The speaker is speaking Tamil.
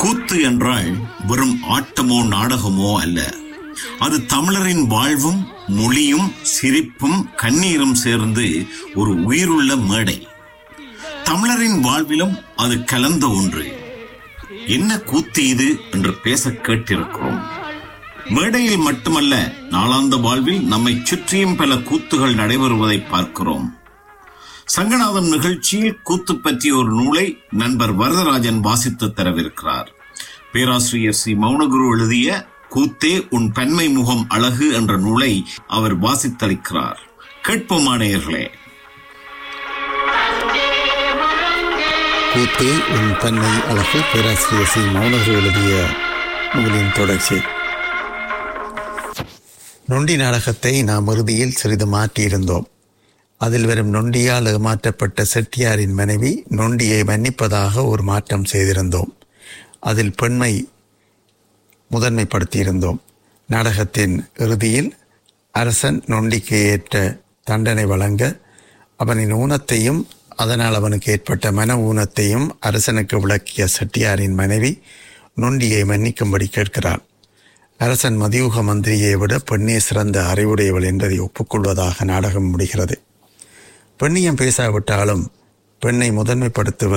கூத்து என்றால் வெறும் ஆட்டமோ நாடகமோ அல்ல அது தமிழரின் வாழ்வும் மொழியும் சிரிப்பும் கண்ணீரும் சேர்ந்து ஒரு உயிருள்ள மேடை தமிழரின் வாழ்விலும் அது கலந்த ஒன்று என்ன கூத்து இது என்று பேச கேட்டிருக்கிறோம் மேடையில் மட்டுமல்ல நாளாந்த வாழ்வில் நம்மை சுற்றியும் பல கூத்துகள் நடைபெறுவதை பார்க்கிறோம் சங்கநாதம் நிகழ்ச்சியில் கூத்து பற்றிய ஒரு நூலை நண்பர் வரதராஜன் வாசித்து தரவிருக்கிறார் பேராசிரியர் சி மௌனகுரு எழுதிய கூத்தே உன் பன்மை முகம் அழகு என்ற நூலை அவர் வாசித்தளிக்கிறார் கேட்போமானேயர்களே கூத்தே உன் தன்மை அழகு பேராசிரியர் சி மௌனகர் எழுதிய நூலின் தொடர்ச்சி நொண்டி நாடகத்தை நாம் இறுதியில் சிறிது மாற்றியிருந்தோம் அதில் வரும் நொண்டியால் ஏமாற்றப்பட்ட செட்டியாரின் மனைவி நொண்டியை மன்னிப்பதாக ஒரு மாற்றம் செய்திருந்தோம் அதில் பெண்மை முதன்மைப்படுத்தியிருந்தோம் நாடகத்தின் இறுதியில் அரசன் நொண்டிக்கு ஏற்ற தண்டனை வழங்க அவனின் ஊனத்தையும் அதனால் அவனுக்கு ஏற்பட்ட மன ஊனத்தையும் அரசனுக்கு விளக்கிய செட்டியாரின் மனைவி நொண்டியை மன்னிக்கும்படி கேட்கிறாள் அரசன் மதியூக மந்திரியை விட பெண்ணே சிறந்த அறிவுடையவள் என்பதை ஒப்புக்கொள்வதாக நாடகம் முடிகிறது பெண்ணியம் பேசாவிட்டாலும் பெண்ணை முதன்மைப்படுத்துவது